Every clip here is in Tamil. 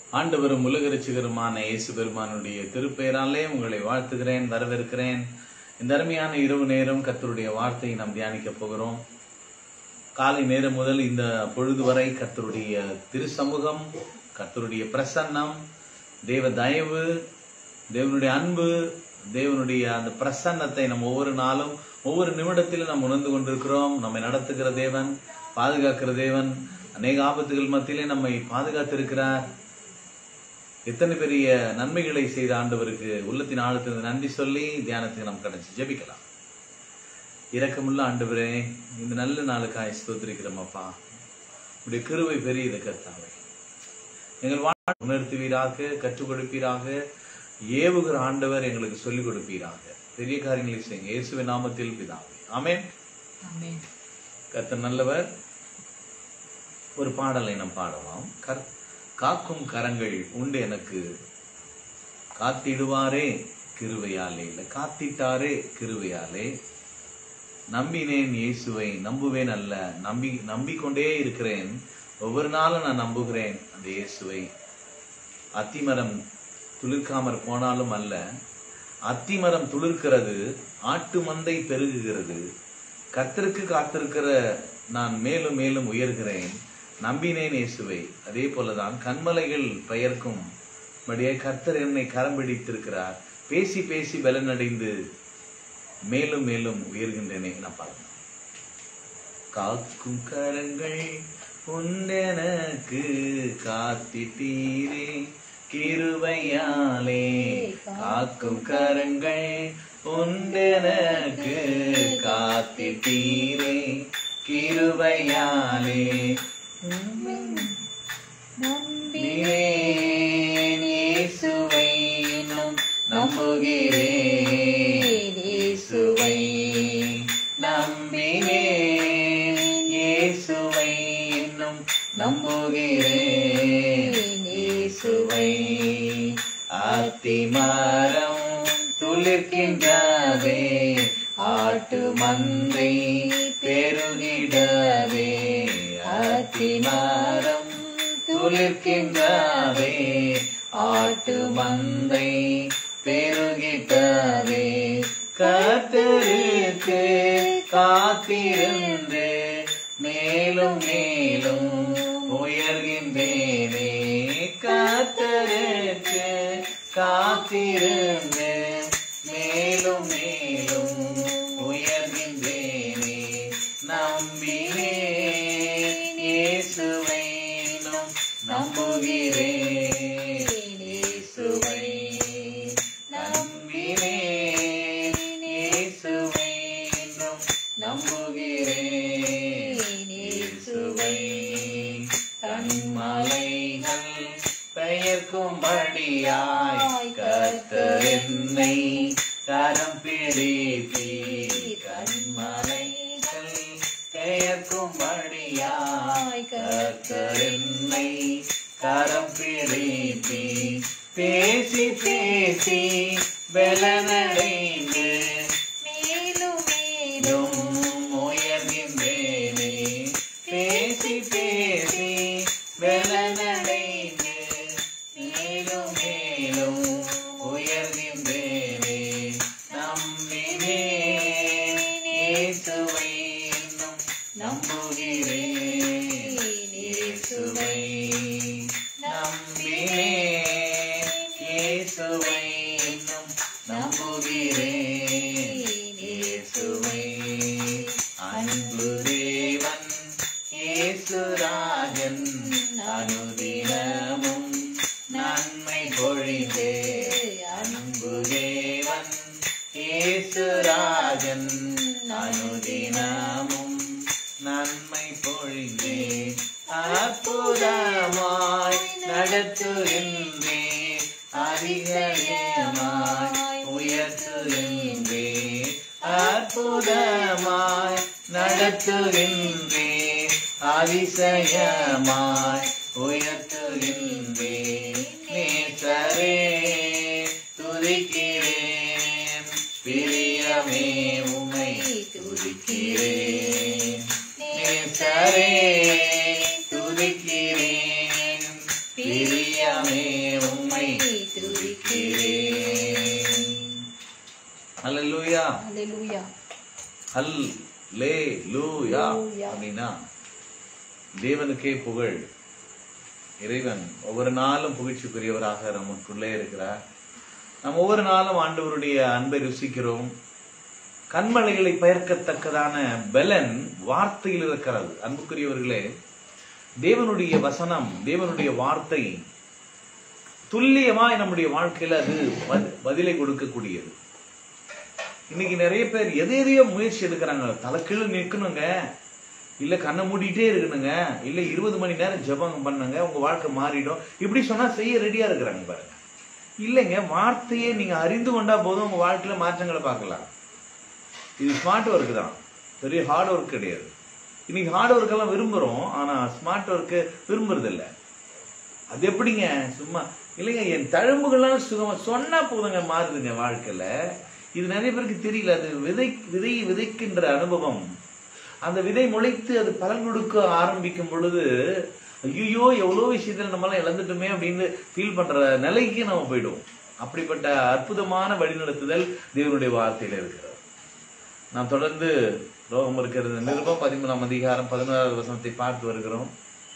ஆண்டவரும் உலகரட்சிகருமான இயேசு பெருமானுடைய திருப்பெயராலே உங்களை வாழ்த்துகிறேன் வரவேற்கிறேன் இந்த அருமையான இரவு நேரம் கர்த்தருடைய வார்த்தையை நாம் தியானிக்க போகிறோம் காலை நேரம் முதல் இந்த பொழுது வரை கர்த்தருடைய திருசமூகம் கர்த்தருடைய பிரசன்னம் தேவ தயவு தேவனுடைய அன்பு தேவனுடைய அந்த பிரசன்னத்தை நம்ம ஒவ்வொரு நாளும் ஒவ்வொரு நிமிடத்திலும் நாம் உணர்ந்து கொண்டிருக்கிறோம் நம்மை நடத்துகிற தேவன் பாதுகாக்கிற தேவன் அநேக ஆபத்துகள் மத்தியிலே நம்மை பாதுகாத்திருக்கிறார் எத்தனை பெரிய நன்மைகளை செய்த ஆண்டவருக்கு உள்ளத்தின் ஆழத்திற்கு நன்றி சொல்லி தியானத்துக்கு நாம் கடைசி ஜெபிக்கலாம் இரக்கமுள்ள ஆண்டவரே இந்த நல்ல நாளுக்காய் ஸ்தோத்திரிக்கிறோம் அப்பா உடைய கிருவை பெரியது கர்த்தாவே எங்கள் வாழ் உணர்த்துவீராக கற்றுக் கொடுப்பீராக ஏவுகிற ஆண்டவர் எங்களுக்கு சொல்லிக் கொடுப்பீராக பெரிய காரியங்களை செய்யுங்க இயேசுவின் நாமத்தில் பிதாவே ஆமென் ஆமென் கர்த்தர் நல்லவர் ஒரு பாடலை நாம் பாடலாம் கர் காக்கும் கரங்கள் உண்டு எனக்கு காத்திடுவாரே கிருவையாலே இல்ல காத்திட்டாரே கிருவையாலே நம்பினேன் இயேசுவை நம்புவேன் அல்ல நம்பி நம்பிக்கொண்டே இருக்கிறேன் ஒவ்வொரு நாளும் நான் நம்புகிறேன் அந்த இயேசுவை அத்திமரம் துளிர்க்காமற் போனாலும் அல்ல அத்திமரம் துளிர்க்கிறது ஆட்டு மந்தை பெருகுகிறது கர்த்தருக்கு காத்திருக்கிற நான் மேலும் மேலும் உயர்கிறேன் நம்பினேன் இயேசுவை அதே போலதான் கண்மலைகள் பெயர்க்கும் படியே கர்த்தர் என்னை கரம் பிடித்திருக்கிறார் பேசி பேசி பலனடைந்து மேலும் மேலும் உயர்கின்றேனே நான் பாருங்க காக்கும் கரங்கள் உண்டெனக்கு காத்திட்டீரே கிருபையாலே காக்கும் கரங்கள் உண்டெனக்கு காத்திட்டீரே கிருபையாலே நம்பினேன் இயேசுவை இன்னும் நம்புகிறேன் இயேசுவை நம்பினேன் இயேசுவை இன்னும் நம்புகிறேன் இயேசுவை அத்திமரம் துளிர்க்கின்றதே ஆட்டு மந்தை பெருகிடவே அத்திமரம் துளிர்க்கின்றதே ஆட்டு மந்தை பெருகிட்டதே கத்தருக்கு காத்திருந்து மேலும் மேலும் உயர்கின்றேனே கத்தருக்கு காத்திருந்து மேலும் மேலும் உயர்கின்றேனே நம்பினேன் இயேசுவை இன்னும் நம்புகிறேன் இயேசுவை நம்பினேன் இயேசுவை இன்னும் நம்புகிறேன் இயேசுவை கண்மலைகள் பெயர்க்கும்படியாய் கர்த்தர் என்னை கரம் பிடித்தி கண்மலைகள் பெயர்க்கும்படியாய் கர்த்தர் என்னை கரம் பிடித்தி பேசி பேசி பலனடைந்து மேலும் மேலும் உயர்கின்றேனே பேசி பேசி பலனடைந்து மேலும் மேலும் உயர்கின்றேனே நம்பினேன் இயேசுவை இன்னும் நம்புகிறேன் இயேசுவை நம்பினேன் இயேசுவை இன்னும் நம்புகிறேன் இயேசுவை அன்பு தேவன் இயேசுராஜன் அனுதினமும் நன்மை பொழிந்தே அன்பு தேவன் இயேசுராஜன் அனுதினமும் நன்மை பொழிந்தே அற்புதமாய் நடத்துகின்றே அதிகமாய் உயர்த்துகின்றே அற்புதமாய் நடத்துகின்றே அதிசயமாய் உயர்த்துகின்றே நேசரே துதிக்கிறேன் பிரியமே உமை துதிக்கிறேன் நேசரே துதிக்கிறேன் பிரியமே உம்மை துதிக்கிறேன் அல்லேலூயா அல்லேலூயா அல் லே லூயா லூயா. அப்படின்னா தேவனுக்கே புகழ் இறைவன் ஒவ்வொரு நாளும் புகழ்ச்சிக்குரியவராக நமக்குள்ளே இருக்கிறார் நாம் ஒவ்வொரு நாளும் ஆண்டவருடைய அன்பை ருசிக்கிறோம் கண்மலைகளை பெயர்க்கத்தக்கதான பலன் வார்த்தையில் இருக்கிறது அன்புக்குரியவர்களே தேவனுடைய வசனம் தேவனுடைய வார்த்தை துல்லியமாய் நம்முடைய வாழ்க்கையில அது பதி- பதிலை கொடுக்கக்கூடியது இன்னைக்கு நிறைய பேர் எதை எதையோ முயற்சி எடுக்கிறாங்க தலைக்கீழ நிற்கணுங்க இல்ல கண்ணை மூடிட்டே இருக்கணுங்க இல்ல இருபது மணி நேரம் ஜெபம் பண்ணுங்க உங்க வாழ்க்கை மாறிடும் இப்படி சொன்னா செய்ய ரெடியா இருக்கிறாங்க பாருங்க இல்லைங்க வார்த்தையை நீங்க அறிந்து கொண்டா போதும் உங்க வாழ்க்கையில மாற்றங்களை பார்க்கலாம் இது ஸ்மார்ட் ஒர்க் தான் பெரிய ஹார்ட் ஒர்க் கிடையாது இன்னைக்கு ஹார்ட் ஒர்க் எல்லாம் விரும்புறோம் ஆனா ஸ்மார்ட் ஒர்க்கு விரும்புறது இல்ல அது எப்படிங்க சும்மா இல்லைங்க என் தழும்புகள்லாம் சுகமா சொன்னா போதுங்க மாறுதுங்க வாழ்க்கையில இது நிறைய பேருக்கு தெரியல அது விதை விதை விதைக்கின்ற அனுபவம் அந்த விதை முளைத்து அது பலன் கொடுக்க ஆரம்பிக்கும் பொழுது ஐயோ எவ்வளோ விஷயத்துல நம்மளாம் இழந்துட்டோமே அப்படின்னு ஃபீல் பண்ற நிலைக்கு நம்ம போயிடுவோம் அப்படிப்பட்ட அற்புதமான வழிநடத்துதல் தேவனுடைய வார்த்தையில இருக்கிறது நாம் தொடர்ந்து ரோகம் இருக்கிறது நிருபம் பதிமூணாம் அதிகாரம் பதினோராவது வசனத்தை பார்த்து வருகிறோம்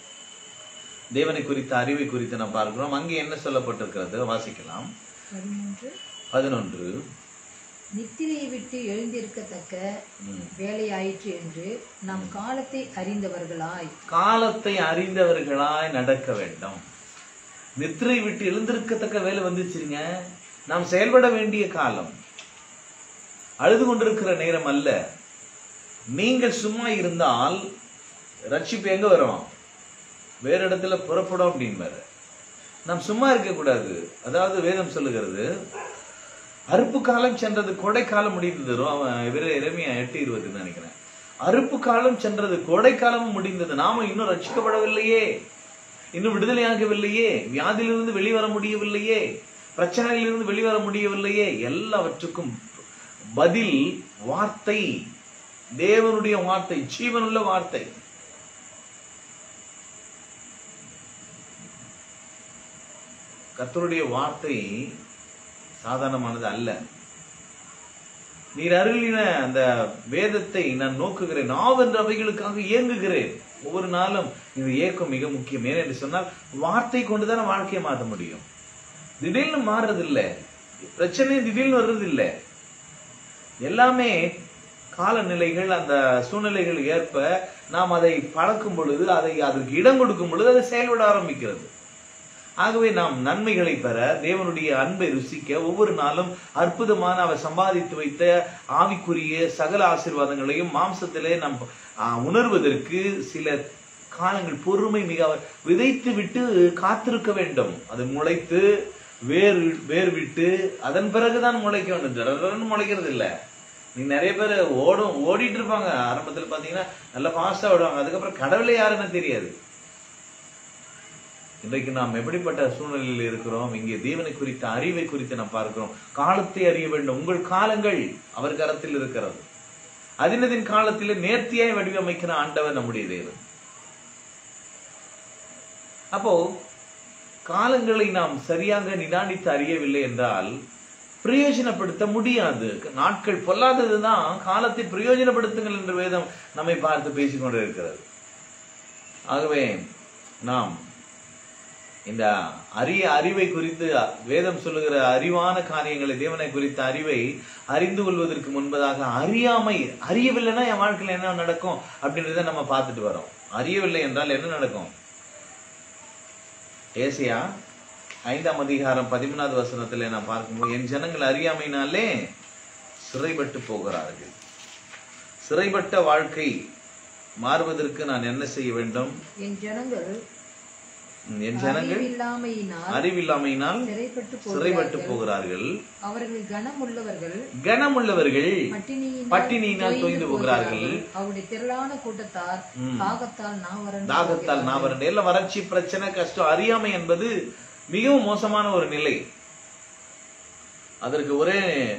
தேவனை குறித்த அறிவை குறித்து நாம் பார்க்கிறோம் அங்கே என்ன சொல்லப்பட்டிருக்கிறது வாசிக்கலாம் பதிமூன்று பதினொன்று நித்திரையை விட்டு எழுந்திருக்கத்தக்க ம். வேலையாயிற்று என்று நம் காலத்தை அறிந்தவர்களாய் காலத்தை அறிந்தவர்களாய் நடக்க வேண்டும் நித்திரை விட்டு எழுந்திருக்கத்தக்க வேலை வந்துச்சுங்க நாம் செயல்பட வேண்டிய காலம் அழுது கொண்டிருக்கிற நேரம் அல்ல நீங்கள் சும்மா இருந்தால் ரட்சிப்பு எங்க வரும் வேற இடத்துல புறப்படும் அப்படின்பாரு நாம் சும்மா இருக்க கூடாது அதாவது வேதம் சொல்லுகிறது அறுப்பு காலம் சென்றது கொடை காலம் முடிந்தது ரோ- அவன் இவரு இறைமையா எட்டு இருபதுன்னு நினைக்கிறேன் அறுப்பு காலம் சென்றது கோடை காலமும் முடிந்தது நாம இன்னும் ரட்சிக்கப்படவில்லையே இன்னும் விடுதலையாகவில்லையே வியாதியிலிருந்து வெளிவர முடியவில்லையே பிரச்சனையிலிருந்து வெளிவர முடியவில்லையே எல்லாவற்றுக்கும் பதில் வார்த்தை தேவனுடைய வார்த்தை ஜீவனுள்ள வார்த்தை கர்த்தருடைய வார்த்தை சாதாரணமானது அல்ல நீர் அருளின அந்த வேதத்தை நான் நோக்குகிறேன் நாவென்ற அவைகளுக்காக இயங்குகிறேன் ஒவ்வொரு நாளும் இந்த ஏக்கம் மிக முக்கியம் ஏனென்று சொன்னால் வார்த்தை கொண்டுதான் வாழ்க்கையை மாற்ற முடியும் திடீர்னு மாறுறது இல்ல பிரச்சனை திடீர்னு வர்றது இல்ல எல்லாமே காலநிலைகள் அந்த சூழ்நிலைகள் ஏற்ப நாம் அதை பழக்கும் பொழுது அதை அதற்கு இடம் கொடுக்கும் பொழுது அது செயல்பட ஆரம்பிக்கிறது ஆகவே நாம் நன்மைகளை பெற தேவனுடைய அன்பை ருசிக்க ஒவ்வொரு நாளும் அற்புதமான அவர் சம்பாதித்து வைத்த ஆவிக்குரிய சகல ஆசீர்வாதங்களையும் மாம்சத்திலே நாம் ஆ, உணர்வதற்கு சில காலங்கள் பொறுமை மிக விதைத்து விட்டு காத்திருக்க வேண்டும் அது முளைத்து வேர் வேர் விட்டு அதன் பிறகுதான் முளைக்க வேண்டும் ஜடன்னு முளைக்கிறது இல்ல நீ நிறைய பேர் ஓடும் ஓடிட்டு இருப்பாங்க ஆரம்பத்துல பாத்தீங்கன்னா நல்லா ஃபாஸ்டா ஓடுவாங்க அதுக்கப்புறம் கடவுளே யாருன்னு தெரியாது இன்றைக்கு நாம் எப்படிப்பட்ட சூழ்நிலையில் இருக்கிறோம் இங்கே தேவனை குறித்த அறிவை குறித்து நாம் பார்க்கிறோம் காலத்தை அறிய வேண்டும் உங்கள் காலங்கள் அவர் கரத்தில் இருக்கிறது அதினதின் காலத்திலே நேர்த்தியாய் வடிவமைக்கிற ஆண்டவர் நம்முடைய தேவன் அப்போ காலங்களை நாம் சரியாக நிதானித்து அறியவில்லை என்றால் பிரயோஜனப்படுத்த முடியாது நாட்கள் பொல்லாததுதான் காலத்தை பிரயோஜனப்படுத்துங்கள் என்று வேதம் நம்மை பார்த்து பேசிக் கொண்டிருக்கிறது ஆகவே நாம் இந்த அரிய அறிவை குறித்து வேதம் சொல்லுகிற அறிவான காரியங்களை தேவனை குறித்த அறிவை அறிந்து கொள்வதற்கு முன்பதாக அறியாமை அறியவில்லைன்னா என் வாழ்க்கையில என்ன நடக்கும் அப்படின்றத நம்ம பார்த்துட்டு வரோம் அறியவில்லை என்றால் என்ன நடக்கும் ஏசியா ஐந்தாம் அதிகாரம் பதிமூணாவது வசனத்துல நான் பார்க்கும்போது என் ஜனங்கள் அறியாமைனாலே சிறைப்பட்டு போகிறார்கள் சிறைப்பட்ட வாழ்க்கை மாறுவதற்கு நான் என்ன செய்ய வேண்டும் என் ஜனங்கள் என் ஜனங்கள் அறிவில்லாமையினால் அறிவில்லாமையினால் சிறைப்பட்டு சிறைப்பட்டு போகிறார்கள் போகிறார்கள் அவர்கள் கனமுள்ளவர்கள் கனமுள்ளவர்கள் பட்டினியினால் பட்டினியினால் தொய்ந்து போகிறார்கள் அவருடைய திரளான கூட்டத்தார் ம். தாகத்தால் நாவரண்டு தாகத்தால் நாவரண்டு எல்லாம் வறட்சி பிரச்சனை கஷ்டம் அறியாமை என்பது மிகவும் மோசமான ஒரு நிலை அதற்கு ஒரே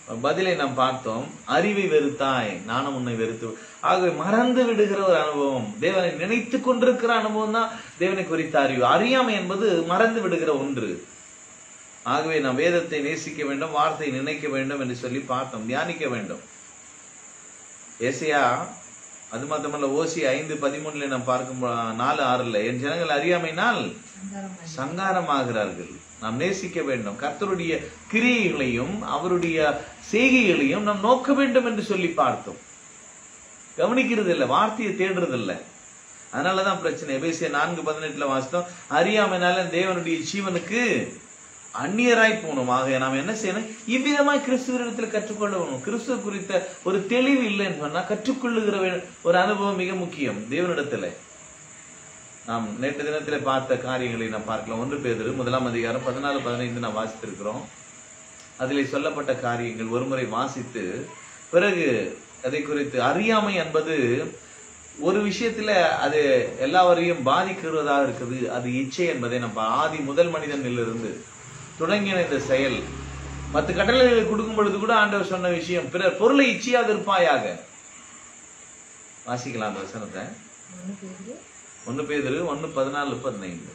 பதிலை நாம் பார்த்தோம் அறிவை வெறுத்தாய் நானும் உன்னை வெறுத்து ஆகவே மறந்து விடுகிற ஒரு அனுபவம் தேவனை நினைத்து கொண்டிருக்கிற அனுபவம் தான் தேவனை குறித்த அறிவு அறியாமை என்பது மறந்து விடுகிற ஒன்று ஆகவே நாம் வேதத்தை நேசிக்க வேண்டும் வார்த்தையை நினைக்க வேண்டும் என்று சொல்லி பார்த்தோம் தியானிக்க வேண்டும் ஏசியா அது மாத்திரமல்ல ஓசி ஐந்து பதிமூணுல நாம் பார்க்கும் போ- நாலு ஆறுல என் ஜனங்கள் அறியாமைனால் சங்காரமாய் சங்காரமாகிறார்கள் நாம் நேசிக்க வேண்டும் கர்த்தருடைய கிரியைகளையும் அவருடைய செய்கைகளையும் நாம் நோக்க வேண்டும் என்று சொல்லி பார்த்தோம் கவனிக்கிறது இல்ல வார்த்தையை தேடுறது இல்ல அதனாலதான் பிரச்சனை எபேசிய நான்கு பதினெட்டுல வாசித்தோம் அறியாமைனால தேவனுடைய ஜீவனுக்கு அந்நியராய் போகணும் ஆக நாம் என்ன செய்யணும் இவ்விதமாய் கிறிஸ்துவரிடத்தில் கற்றுக்கொள்ள வேணும் கிறிஸ்துவ குறித்த ஒரு தெளிவு இல்லைன்னு சொன்னா கற்றுக்கொள்ளுகிற வே- ஒரு அனுபவம் மிக முக்கியம் தேவனிடத்துல நாம் நேற்று தினத்திலே பார்த்த காரியங்களை நாம் பார்க்கலாம் ஒன்று பேதரு முதலாம் அதிகாரம் பதினாலு பதினைந்து நாம் வாசித்திருக்கிறோம் அதிலே சொல்லப்பட்ட காரியங்கள் ஒருமுறை வாசித்து பிறகு அதை குறித்து அறியாமை என்பது ஒரு விஷயத்துல அது எல்லாவரையும் பாதிக்கிறதாக இருக்குது அது இச்சை என்பதை நம்ம ஆதி முதல் மனிதனிலிருந்து தொடங்கின இந்த செயல் பத்து கட்டளைகளை கொடுக்கும் பொழுது கூட ஆண்டவர் சொன்ன விஷயம் பிறர் பொருளை இச்சையாக இருப்பாயாக வாசிக்கலாம் அந்த வசனத்தை ஒண்ணு பேதுரு ஒன்னு பேதரு ஒன்னு பதினாலு பதினைந்து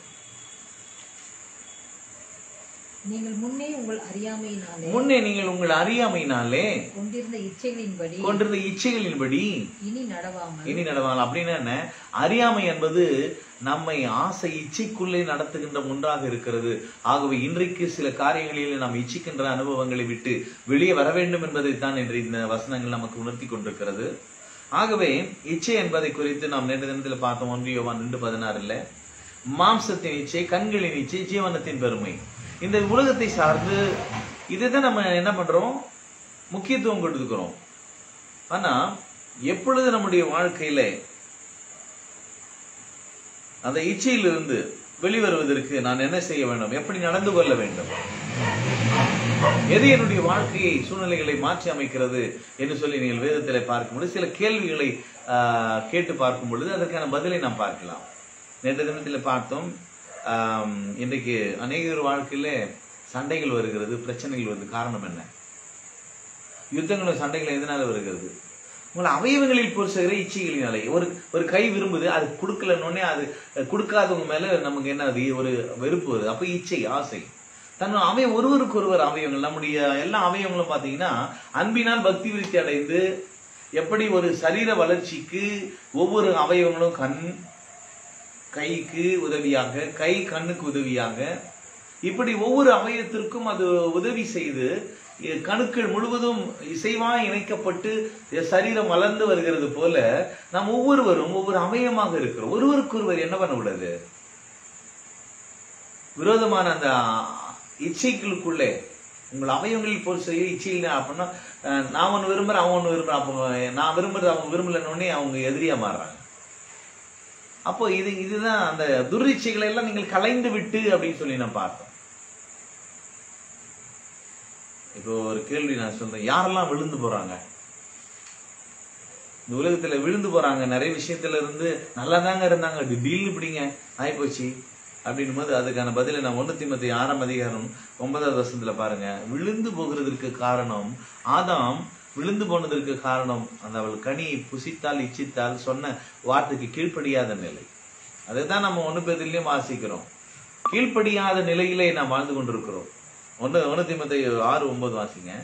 நீங்கள் முன்னே உங்கள் அறியாமையினாலே முன்னே நீங்கள் உங்கள் அறியாமையினாலே கொண்டிருந்த இச்சைகளின்படி கொண்டிருந்த இச்சைகளின்படி இனி நடவாமல் இனி நடவாங்க அப்படின்னா என்ன அறியாமை என்பது நம்மை ஆசை இச்சைக்குள்ளே நடத்துகின்ற ஒன்றாக இருக்கிறது ஆகவே இன்றைக்கு சில காரியங்களில் நாம் இச்சிக்கின்ற அனுபவங்களை விட்டு வெளியே வர வேண்டும் என்பதைத்தான் இன்று இந்த வசனங்கள் நமக்கு உணர்த்தி கொண்டிருக்கிறது ஆகவே இச்சை என்பதை குறித்து நாம் நேற்று தினத்தில் பார்த்தோம் ஒன்று யோவான் ரெண்டு பதினாறுல மாம்சத்தின் இச்சை கண்களின் இச்சை ஜீவனத்தின் பெருமை இந்த உலகத்தை சார்ந்து இதை தான் நம்ம என்ன பண்றோம் முக்கியத்துவம் கொடுத்துக்கிறோம் ஆனா எப்பொழுது நம்முடைய வாழ்க்கையில அந்த இச்சையிலிருந்து வெளிவருவதற்கு நான் என்ன செய்ய வேண்டும் எப்படி நடந்து கொள்ள வேண்டும் எது என்னுடைய வாழ்க்கையை சூழ்நிலைகளை மாற்றி அமைக்கிறது என்று சொல்லி நீங்கள் வேதத்திலே பார்க்கும்போது சில கேள்விகளை ஆஹ், கேட்டு பார்க்கும் பொழுது அதற்கான பதிலை நாம் பார்க்கலாம் நேற்று தினத்தில் பார்த்தோம் ஆம், இன்றைக்கு அநேகர் வாழ்க்கையில சண்டைகள் வருகிறது பிரச்சனைகள் வருது காரணம் என்ன யுத்தங்களும் சண்டைகள் எதனால வருகிறது உங்களை அவயவங்களில் பொறுசுகிற இச்சைகளினாலே ஒரு ஒரு கை விரும்புது அது கொடுக்கலன்னொடனே அது கொடுக்காதவங்க மேல நமக்கு என்ன அது ஒரு வெறுப்பு வருது அப்ப இச்சை ஆசை தன் அவை ஒருவருக்கு ஒருவர் அவயவங்கள் நம்முடைய எல்லா அவயவங்களும் பாத்தீங்கன்னா அன்பினால் பக்தி விருத்தி அடைந்து எப்படி ஒரு சரீர வளர்ச்சிக்கு ஒவ்வொரு அவயவங்களும் கண் கைக்கு உதவியாக கை கண்ணுக்கு உதவியாக இப்படி ஒவ்வொரு அவயத்திற்கும் அது உதவி செய்து இ- கணுக்கள் முழுவதும் இசைவாய் இணைக்கப்பட்டு இ- சரீரம் வளர்ந்து வருகிறது போல நாம் ஒவ்வொருவரும் ஒவ்வொரு அவயமாக இருக்கிறோம் ஒருவருக்கொருவர் என்ன பண்ண கூடாது விரோதமான அந்த இச்சைகளுக்குள்ளே உங்கள் அவயவங்களில் போல் செய்ய இச்சையில் அப்படின்னா அஹ், நான் ஒன்று விரும்புறேன் அவன் ஒன்று விரும்புறான் அப்போ நான் விரும்புறது அவங்க விரும்பலன்னொடனே அவங்க எதிரியா மாறுறாங்க அப்போ இது இதுதான் அந்த துரிச்சைகளை எல்லாம் நீங்கள் கலைந்து விட்டு அப்படின்னு சொல்லி நான் பார்த்தோம் இப்போ ஒரு கேள்வி நான் சொல்றேன் யாரெல்லாம் விழுந்து போறாங்க இந்த உலகத்துல விழுந்து போறாங்க நிறைய விஷயத்துல இருந்து நல்லா தாங்க இருந்தாங்க திடீர்னு இப்படிங்க ஆயிப்போச்சு அப்படின்னும் போது அதுக்கான பதிலை நான் ஒண்ணு திமுத்தி ஆறாம் அதிகாரம் ஒன்பதாவது வருஷத்துல பாருங்க விழுந்து போகிறதற்கு காரணம் ஆதாம் விழுந்து போனதற்கு காரணம் அந்த அவள் கனியை புசித்தால் இச்சித்தால் சொன்ன வார்த்தைக்கு கீழ்ப்படியாத நிலை அதைத்தான் நம்ம ஒண்ணு பேர்லயும் வாசிக்கிறோம் கீழ்ப்படியாத நிலையிலே நாம் வாழ்ந்து கொண்டிருக்கிறோம் ஒண்ணு ஒண்ணு திமுத்தி ஆறு ஒன்பது வாசிங்க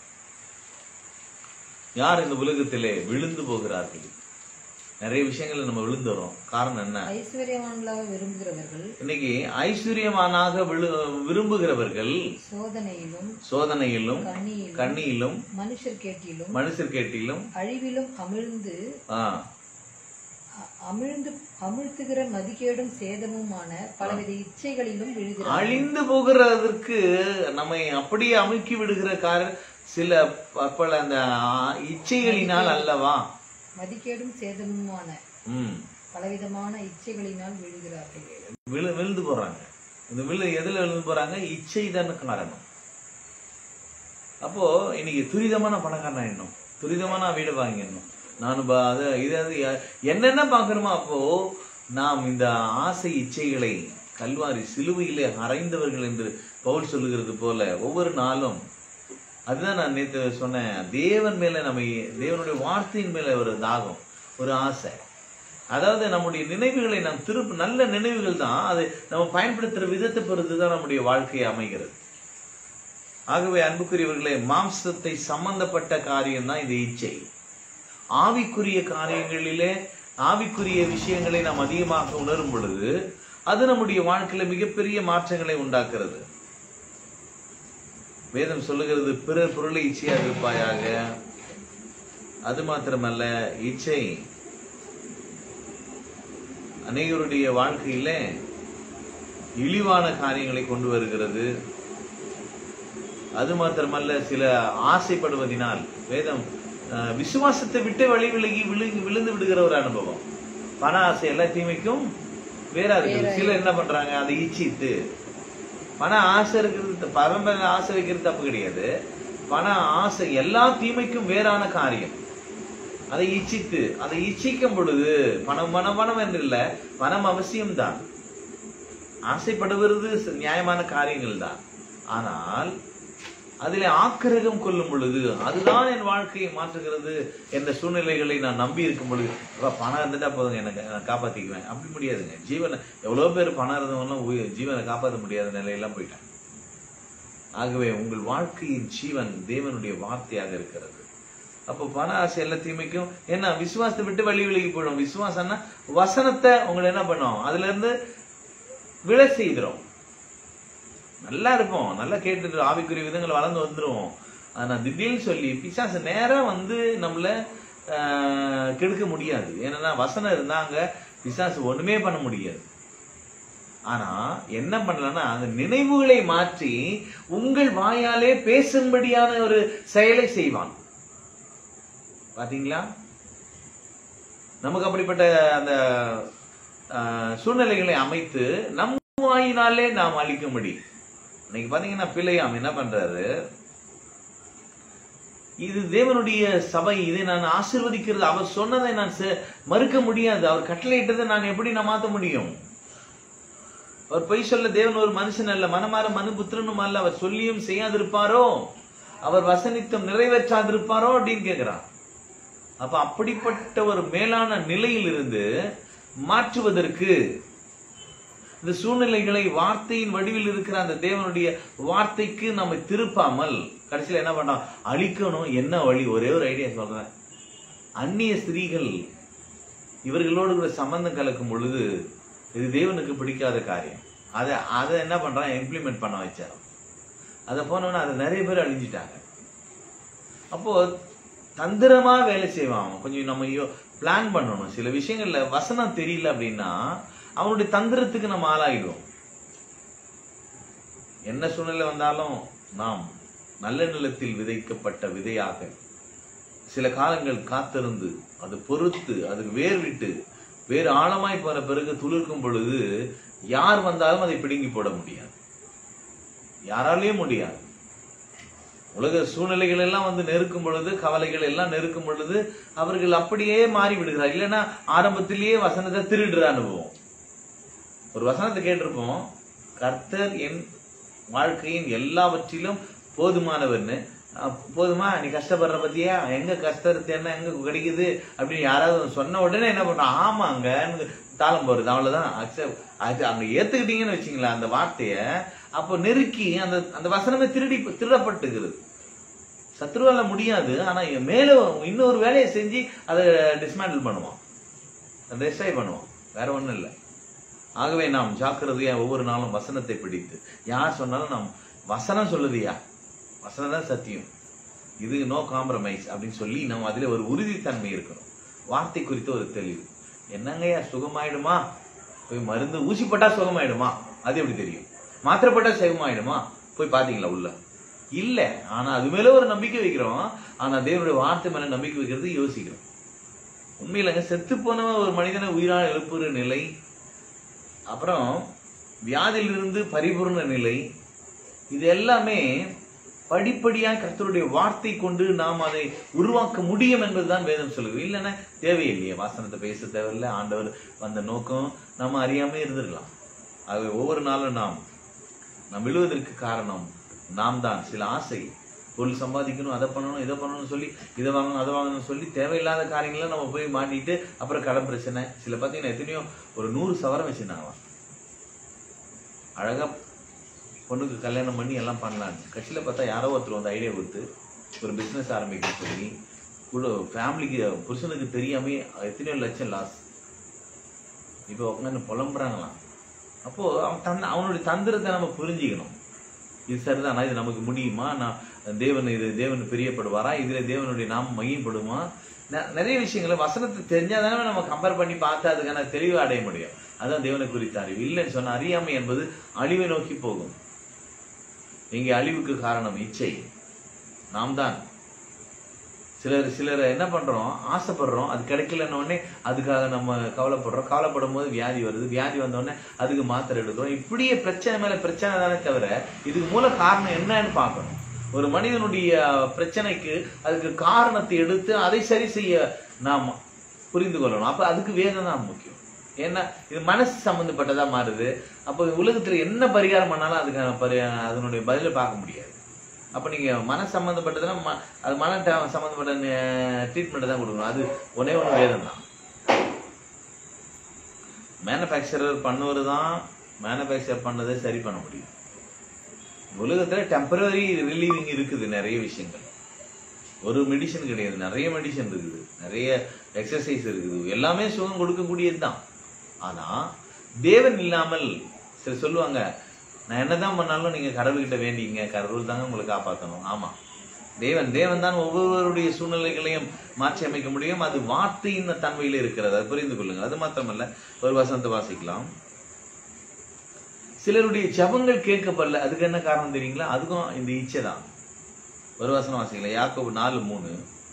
யார் இந்த உலகத்திலே விழுந்து போகிறார்கள் நிறைய விஷயங்கள்ல நம்ம விழுந்து வரோம் காரணம் என்ன ஐஸ்வர்யவான்களாக விரும்புகிறவர்கள் இன்னைக்கு ஐஸ்வர்யமானாக விழு விரும்புகிறவர்கள் சோதனையிலும் சோதனையிலும் கண்ணியிலும் கண்ணியிலும் மனுஷர் கேட்டிலும் மனுஷர் கேட்டிலும் அழிவிலும் அமிழ்ந்து ஆ, அ- அமிழ்ந்து அமிழ்த்துகிற மதிக்கேடும் சேதமுமான பலவித இச்சைகளிலும் விழுகிறார் அழிந்து போகிறதற்கு நம்மை அப்படியே அமுக்கி விடுகிற கார சில ப- பல அந்த ஆ, இச்சைகளினால் அல்லவா மதிக்கேடும் சேதமுமான ம் பலவிதமான இச்சைகளினால் விழுகிறார்கள் விழு விழுந்து போறாங்க இந்த விழு எதுல விழுந்து போறாங்க இச்சை தான் காரணம் அப்போ இன்னைக்கு துரிதமான பணக்காரன் ஆயிடணும் துரிதமான வீடு வாங்கிடணும் நான் ப- அது இது அது ய- என்னென்ன பார்க்கணுமோ அப்போ நாம் இந்த ஆசை இச்சைகளை கல்வாரி சிலுவையிலே அறைந்தவர்கள் என்று பவுல் சொல்லுகிறது போல ஒவ்வொரு நாளும் அதுதான் நான் நேத்து சொன்னேன் தேவன் மேல நம்ம தேவனுடைய வார்த்தையின் மேல ஒரு தாகம் ஒரு ஆசை அதாவது நம்முடைய நினைவுகளை நாம் திரும்ப நல்ல நினைவுகள் தான் அது நம்ம பயன்படுத்துற விதத்தை பொறுத்து தான் நம்முடைய வாழ்க்கை அமைகிறது ஆகவே அன்புக்குரியவர்களே மாம்சத்தை சம்பந்தப்பட்ட காரியம் தான் இது இச்சை ஆவிக்குரிய காரியங்களிலே ஆவிக்குரிய விஷயங்களை நாம் அதிகமாக உணரும் பொழுது அது நம்முடைய வாழ்க்கையில மிகப்பெரிய மாற்றங்களை உண்டாக்குறது வேதம் சொல்லுகிறது பிறர் பொருளை இச்சையாக இருப்பாயாக அது மாத்திரமல்ல இச்சை அநேகருடைய வாழ்க்கையில இழிவான காரியங்களை கொண்டு வருகிறது அது மாத்திரமல்ல சில ஆசைப்படுவதினால் வேதம் அஹ், விசுவாசத்தை விட்டு வழி விலகி விழுங்கி விழுந்து விடுகிற ஒரு அனுபவம் பண ஆசை எல்லா தீமைக்கும் வேற இருக்குது சிலர் என்ன பண்றாங்க அதை இச்சித்து பண ஆசை இருக்கிறது பரம்பரை ஆசை வைக்கிறது தப்பு கிடையாது பண ஆசை எல்லா தீமைக்கும் வேறான காரியம் அதை இச்சித்து அதை இச்சிக்கும் பொழுது பணம் பணம் பணம் என்று இல்ல பணம் அவசியம்தான் ஆசைப்படுவது ச- நியாயமான காரியங்கள் தான் ஆனால் அதிலே ஆக்கிரகம் கொள்ளும் பொழுது அதுதான் என் வாழ்க்கையை மாற்றுகிறது என்ற சூழ்நிலைகளை நான் நம்பி இருக்கும் பொழுது அப்பா, பணம் இருந்துட்டா போதுங்க எனக்கு நான் காப்பாத்திக்குவேன் அப்படி முடியாதுங்க ஜீவனை எவ்வளவு பேர் பணம் இருந்தவங்கலாம் உயி- ஜீவனை காப்பாற்ற முடியாத நிலையெல்லாம் போயிட்டாங்க ஆகவே உங்கள் வாழ்க்கையின் ஜீவன் தேவனுடைய வார்த்தையாக இருக்கிறது அப்போ பண ஆசை எல்லா தீமைக்கும் என்ன விசுவாசத்தை விட்டு வழி விலகி போயிடும் விசுவாசம்னா வசனத்தை உங்களை என்ன பண்ணும் அதுல இருந்து விழ செய்திரும் நல்லா இருப்போம் நல்லா கேட்டுட்டு ஆவிக்குரிய விதங்கள் வளர்ந்து வந்துரும் ஆனா திடீர்னு சொல்லி பிசாசு நேரா வந்து நம்மள ஆஹ், கெடுக்க முடியாது ஏன்னா வசனம் இருந்தாங்க பிசாசு ஒண்ணுமே பண்ண முடியாது ஆனா என்ன பண்ணலன்னா அந்த நினைவுகளை மாற்றி உங்கள் வாயாலே பேசும்படியான ஒரு செயலை செய்வான் பாத்தீங்களா நமக்கு அப்படிப்பட்ட அந்த ஆஹ், சூழ்நிலைகளை அமைத்து நம் வாயினாலே நாம் அழிக்கும்படி இன்னைக்கு பாத்தீங்கன்னா பிள்ளையாம் என்ன பண்றாரு இது தேவனுடைய சபை இதை நான் ஆசீர்வதிக்கிறது அவர் சொன்னதை நான் செ- மறுக்க முடியாது அவர் கட்டளையிட்டதை நான் எப்படி நான் மாத்த முடியும் அவர் பொய் சொல்ல தேவன் ஒரு மனுஷன் அல்ல மனமாற மனு புத்திரனும் அல்ல அவர் சொல்லியும் செய்யாதிருப்பாரோ அவர் வசனித்தும் நிறைவேற்றாதிருப்பாரோ அப்படின்னு கேக்குறான் அப்ப அப்படிப்பட்ட ஒரு மேலான நிலையில் இருந்து மாற்றுவதற்கு இந்த சூழ்நிலைகளை வார்த்தையின் வடிவில் இருக்கிற அந்த தேவனுடைய வார்த்தைக்கு நம்ம திருப்பாமல் கடைசியில என்ன பண்ணோம் அழிக்கணும் என்ன வழி ஒரே ஒரு ஐடியா சொல்றேன் அந்நிய ஸ்திரீகள் இவர்களோடு கூட சம்பந்தம் கலக்கும் பொழுது இது தேவனுக்கு பிடிக்காத காரியம் அதை அதை என்ன பண்றான் இம்ப்ளிமெண்ட் பண்ண வச்சாராம் அதை போனோன்னா அதை நிறைய பேர் அழிஞ்சிட்டாங்க அப்போ தந்திரமா வேலை செய்வான் அவன் கொஞ்சம் நம்ம பிளான் பண்ணணும் சில விஷயங்கள்ல வசனம் தெரியல அப்படின்னா அவனுடைய தந்திரத்துக்கு நம்ம ஆளாயிடுவோம் என்ன சூழ்நிலை வந்தாலும் நாம் நல்ல நிலத்தில் விதைக்கப்பட்ட விதையாக சில காலங்கள் காத்திருந்து அது பொறுத்து அது வேர் விட்டு வேறு ஆழமாய் போன பிறகு துளிர்க்கும் பொழுது யார் வந்தாலும் அதை பிடுங்கி போட முடியாது யாராலையும் முடியாது உலக சூழ்நிலைகள் எல்லாம் வந்து நெருக்கும் பொழுது கவலைகள் எல்லாம் நெருக்கும் பொழுது அவர்கள் அப்படியே மாறி விடுகிறார் இல்லைன்னா ஆரம்பத்திலேயே வசனத்தை திருடுற அனுபவம் ஒரு வசனத்தை கேட்டிருப்போம் கர்த்தர் என் வாழ்க்கையின் எல்லாவற்றிலும் போதுமானவர்னு அஹ் போதுமா நீ கஷ்டப்படுற பத்தியா எங்க கஷ்டத்தை என்ன எங்க கிடைக்குது அப்படின்னு யாராவது சொன்ன உடனே என்ன பண்றோம் ஆமாங்க தாளம் போறது அவ்வளவுதான் அக்செப்ட் அது அங்க ஏத்துக்கிட்டீங்கன்னு வச்சுங்களேன் அந்த வார்த்தைய அப்போ நெருக்கி அந்த அந்த வசனமே திருடி திருடப்பட்டுகிறது சத்ருவால முடியாது ஆனா இவன் மேல இன்னொரு வேலையை செஞ்சு அதை டிஸ்மேண்டில் பண்ணுவான் அதை டெஸ்ட்ராய் பண்ணுவான் வேற ஒண்ணும் இல்லை ஆகவே நாம் ஜாக்கிரதையா ஒவ்வொரு நாளும் வசனத்தை பிடித்து யார் சொன்னாலும் நாம் வசனம் சொல்லுதியா வசனம் தான் சத்தியம் இது நோ காம்ப்ரமைஸ் அப்படின்னு சொல்லி நம்ம அதுல ஒரு உறுதித்தன்மை இருக்கணும் வார்த்தை குறித்த ஒரு தெளிவு என்னங்கய்யா சுகமாயிடுமா போய் மருந்து ஊசி போட்டா சுகமாயிடுமா அது எப்படி தெரியும் மாத்திரை போட்டா சுகமாயிடுமா போய் பாத்தீங்களா உள்ள இல்ல ஆனா அது மேல ஒரு நம்பிக்கை வைக்கிறோம் ஆனா தேவனுடைய வார்த்தை மேல நம்பிக்கை வைக்கிறது யோசிக்கிறோம் உண்மையிலங்க செத்து போனவன் ஒரு மனிதனை உயிரால் எழுப்புற நிலை அப்புறம் வியாதியிலிருந்து பரிபூர்ண நிலை இது எல்லாமே படிப்படியா கர்த்தருடைய வார்த்தை கொண்டு நாம் அதை உருவாக்க முடியும் என்பதுதான் வேதம் சொல்லுது இல்லைன்னா தேவையில்லையே வாசனத்தை பேச தேவையில்லை ஆண்டவர் வந்த நோக்கம் நம்ம அறியாம இருந்திருக்கலாம் ஆகவே ஒவ்வொரு நாளும் நாம் நாம் விழுவதற்கு காரணம் நாம் தான் சில ஆசை பொருள் சம்பாதிக்கணும் அதை பண்ணணும் இதை பண்ணணும்னு சொல்லி இதை வாங்கணும் அதை வாங்கணும்னு சொல்லி தேவையில்லாத காரியங்களை நம்ம போய் மாட்டிட்டு அப்புறம் கடன் பிரச்சனை சில பார்த்தீங்கன்னா எத்தனையோ ஒரு நூறு சவரம் வச்சிருந்தாங்களாம் அழகா பொண்ணுக்கு கல்யாணம் பண்ணி எல்லாம் பண்ணலான்னு கட்சியில் பார்த்தா யாரோ ஒருத்தர் வந்து ஐடியா கொடுத்து ஒரு பிஸ்னஸ் ஆரம்பிக்க சொல்லி கூட ஃபேமிலிக்கு புருஷனுக்கு தெரியாமே எத்தனையோ லட்சம் லாஸ் இப்போ உட்காந்து புலம்புறாங்களாம் அப்போ அவன் தந்த அவனுடைய தந்திரத்தை நம்ம புரிஞ்சுக்கணும் இது சரிதானா இது நமக்கு முடியுமா நான் தேவன் இது தேவன் பிரியப்படுவாரா இதுல தேவனுடைய நாம் மையப்படுமா நெ- நிறைய விஷயங்களை வசனத்தை தெரிஞ்சாதானே நம்ம கம்பேர் பண்ணி பார்த்து அதுக்கான தெளிவு அடைய முடியும் அதான் தேவனை குறித்த அறிவு இல்லைன்னு சொன்ன அறியாமை என்பது அழிவை நோக்கி போகும் இங்கே அழிவுக்கு காரணம் இச்சை நாம் தான் சிலர் சிலர் என்ன பண்றோம் ஆசைப்படுறோம் அது கிடைக்கலன்ன உடனே அதுக்காக நம்ம கவலைப்படுறோம் கவலைப்படும் போது வியாதி வருது வியாதி வந்த உடனே அதுக்கு மாத்திரை எடுக்கிறோம் இப்படியே பிரச்சனை மேல பிரச்சனை தானே தவிர இதுக்கு மூல காரணம் என்னன்னு பார்க்கணும் ஒரு மனிதனுடைய பிரச்சனைக்கு அதுக்கு காரணத்தை எடுத்து அதை சரி செய்ய நாம் புரிந்து கொள்ளணும் அப்ப அதுக்கு வேதம் தான் முக்கியம் ஏன்னா இது மனசு சம்பந்தப்பட்டதா மாறுது அப்போ உலகத்துல என்ன பரிகாரம் பண்ணாலும் அதுக்கான பரி அதனுடைய பதிலை பார்க்க முடியாது அப்ப நீங்க மன சம்பந்தப்பட்டதுன்னா ம- அது மன ட- சம்பந்தப்பட்ட ட்ரீட்மெண்ட் தான் கொடுக்கணும் அது ஒரே ஒன்று வேதம் தான் மேனுஃபேக்சரர் பண்ணுவது தான் மேனுஃபேக்சர் பண்ணதை சரி பண்ண முடியும் உலகத்துல டெம்பரரி ரிலீவிங் இருக்குது நிறைய விஷயங்கள் ஒரு மெடிசன் கிடையாது நிறைய மெடிசன் இருக்குது நிறைய எக்ஸசைஸ் இருக்குது எல்லாமே சுகம் கொடுக்கக்கூடியது தான் ஆனா தேவன் இல்லாமல் சில சொல்லுவாங்க நான் என்னதான் பண்ணாலும் நீங்க கடவுள்கிட்ட வேண்டிங்க கடவுள் தாங்க உங்களை காப்பாற்றணும் ஆமா தேவன் தேவன் தான் ஒவ்வொருவருடைய சூழ்நிலைகளையும் மாற்றி அமைக்க முடியும் அது வார்த்தையின் தன்மையில இருக்கிறது அதை புரிந்து கொள்ளுங்க அது மாத்திரமல்ல ஒரு வசனத்தை வாசிக்கலாம் சிலருடைய ஜெபங்கள் கேட்கப்படல அதுக்கு என்ன காரணம் தெரியுங்களா அதுக்கும் இந்த இச்சை தான் ஒரு வசனம் வாசிக்கலாம் யாக்கோபு நாலு மூணு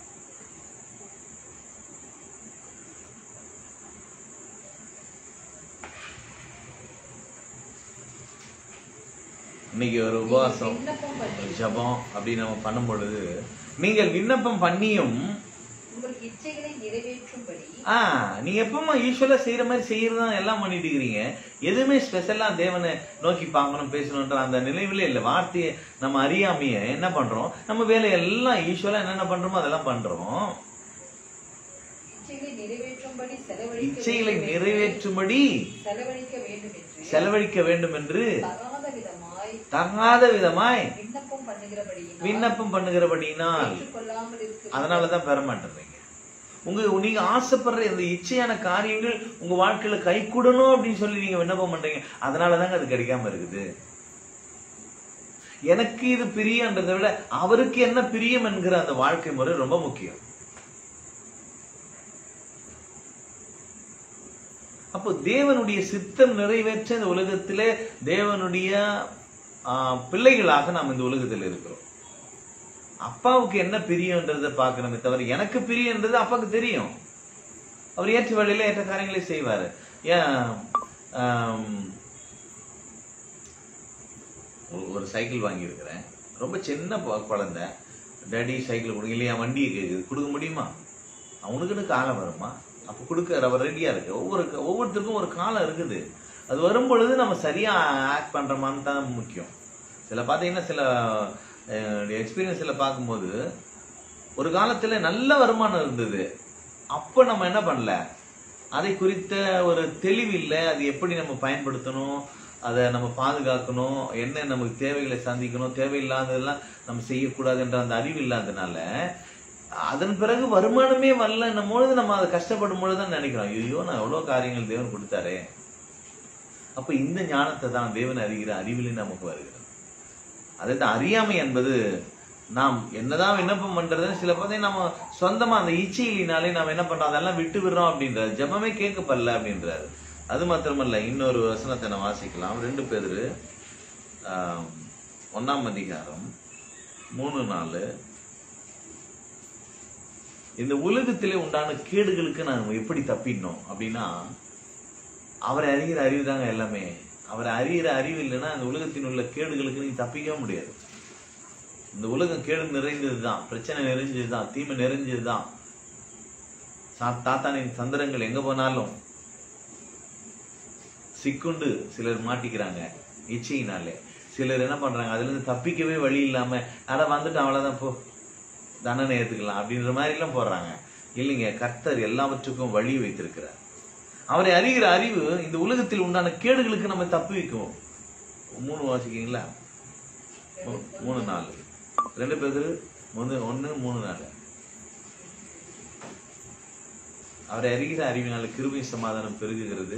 இன்னைக்கு ஒரு உபவாசம் விண்ணப்பம் பண்ணி ஒரு ஜெபம் அப்படின்னு நம்ம பண்ணும் பொழுது நீங்கள் விண்ணப்பம் பண்ணியும் உங்கள் இச்சைகளை நிறைவேற்றும்படி ஆ நீங்க எப்பவுமே யூஸ்வலா செய்யற மாதிரி செய்யறதா எல்லாம் பண்ணிட்டு இருக்கிறீங்க எதுவுமே ஸ்பெஷலா தேவனை நோக்கி பார்க்கணும் பேசணும்ன்ற அந்த நினைவுல இல்ல வார்த்தையை நம்ம அறியாமைய என்ன பண்றோம் நம்ம வேலையெல்லாம் யூஸ்வலா என்னென்ன பண்றோமோ அதெல்லாம் பண்றோம் இச்சைகளை நிறைவேற்றும்படி செலவழிக்க இச்சைகளை வேண்டும் என்று- நிறைவேற்றும்படி செலவழிக்க வேண்டும் என்று செலவழிக்க வேண்டும் என்று தகாத விதமாய் தகாத விதமாய் விண்ணப்பம் பண்ணுகிறபடியினால் விண்ணப்பம் பண்ணுகிறபடியினால் ஏற்றுக்கொள்ளாமல் இருக்கிற அதனாலதான் பெற மாட்டேறீங்க உங்க நீங்க ஆசைப்படுற இந்த இச்சையான காரியங்கள் உங்க வாழ்க்கையில கைகூடணும் அப்படின்னு சொல்லி நீங்க விண்ணப்பம் பண்றீங்க அதனாலதாங்க அது கிடைக்காம இருக்குது எனக்கு இது பிரியன்றதை விட அவருக்கு என்ன பிரியம் என்கிற அந்த வாழ்க்கை முறை ரொம்ப முக்கியம் அப்போ தேவனுடைய சித்தம் நிறைவேற்ற இந்த உலகத்திலே தேவனுடைய ஆஹ், பிள்ளைகளாக நாம் இந்த உலகத்தில் இருக்கிறோம் அப்பாவுக்கு என்ன பிரியன்றதை பார்க்கணுமே தவிர எனக்கு பிரியன்றது அப்பாவுக்கு தெரியும் அவர் ஏற்ற வழியில ஏற்ற காரியங்களை செய்வாரு ஏன் ஆம், ஒரு- ஒரு சைக்கிள் வாங்கியிருக்கிறேன் ரொம்ப சின்ன ப- குழந்தை டேடி சைக்கிள் கொடுங்க இல்லையா வண்டியை கேக்குது கொடுக்க முடியுமா அவனுக்குன்னு காலம் வருமா அப்ப கொடுக்க அவர் ரெடியா இருக்கு ஒவ்வொரு ஒவ்வொருத்தருக்கும் ஒரு காலம் இருக்குது அது வரும் பொழுது நம்ம சரியா ஆக்ட் பண்றோமான்னு தான் முக்கியம் சில பாத்தீங்கன்னா சில எக்ஸ்பீரியன்ஸ்ல பார்க்கும்போது ஒரு காலத்துல நல்ல வருமானம் இருந்தது அப்ப நம்ம என்ன பண்ணல அதை குறித்த ஒரு தெளிவு இல்லை அது எப்படி நம்ம பயன்படுத்தணும் அதை நம்ம பாதுகாக்கணும் என்ன நமக்கு தேவைகளை சந்திக்கணும் தேவையில்லாததெல்லாம் நம்ம செய்யக்கூடாதுன்ற அந்த அறிவு இல்லாததுனால அதன் பிறகு வருமானமே வரலன்னும் பொழுது நம்ம அதை கஷ்டப்படும் பொழுது தான் நினைக்கிறோம் ஐயோ நான் எவ்வளவு காரியங்கள் தேவன் கொடுத்தாரே அப்ப இந்த ஞானத்தை தான் தேவன் அறிகிற அறிவிலே நமக்கு வருகிறது அதாவது அறியாமை என்பது நாம் என்னதான் விண்ணப்பம் பண்றது சில பார்த்தீங்கன்னா நம்ம சொந்தமா அந்த இச்சையினாலே நாம் என்ன பண்றோம் அதெல்லாம் விட்டு விடுறோம் அப்படின்றாரு ஜெபமே கேட்கப்படல அப்படின்றாரு அது மாத்திரமல்ல இன்னொரு வசனத்தை நான் வாசிக்கலாம் ரெண்டு பேர் ஒன்னாம் அதிகாரம் மூணு நாலு இந்த உலகத்திலே உண்டான கேடுகளுக்கு நான் எப்படி தப்பிடணும் அப்படின்னா அவரை அறிகிற அறிவு தாங்க எல்லாமே அவரை அறிகிற அறிவு இல்லைன்னா அந்த உலகத்தின் உள்ள கேடுகளுக்கு நீங்க தப்பிக்கவே முடியாது இந்த உலகம் கேடு நிறைந்ததுதான் பிரச்சனை நிறைஞ்சதுதான் தீமை நிறைஞ்சதுதான் சா- தாத்தானின் சந்திரங்கள் எங்க போனாலும் சிக்குண்டு சிலர் மாட்டிக்கிறாங்க இச்சையினாலே சிலர் என்ன பண்றாங்க அதுல இருந்து தப்பிக்கவே வழி இல்லாம அட வந்துட்டு அவ்வளவுதான் போ தண்டனை ஏத்துக்கலாம் அப்படின்ற மாதிரி எல்லாம் போடுறாங்க இல்லைங்க கர்த்தர் எல்லாவற்றுக்கும் வழி வைத்திருக்கிறார் அவரை அறிகிற அறிவு இந்த உலகத்தில் உண்டான கேடுகளுக்கு நம்ம தப்பி வைக்கும் மூணு வாசிக்கீங்களா மூ- மூணு நாலு ரெண்டு பேர் ஒன்று ஒன்று மூணு நாலு அவரை அறிகிற அறிவினால கிருபை சமாதானம் பெருகுகிறது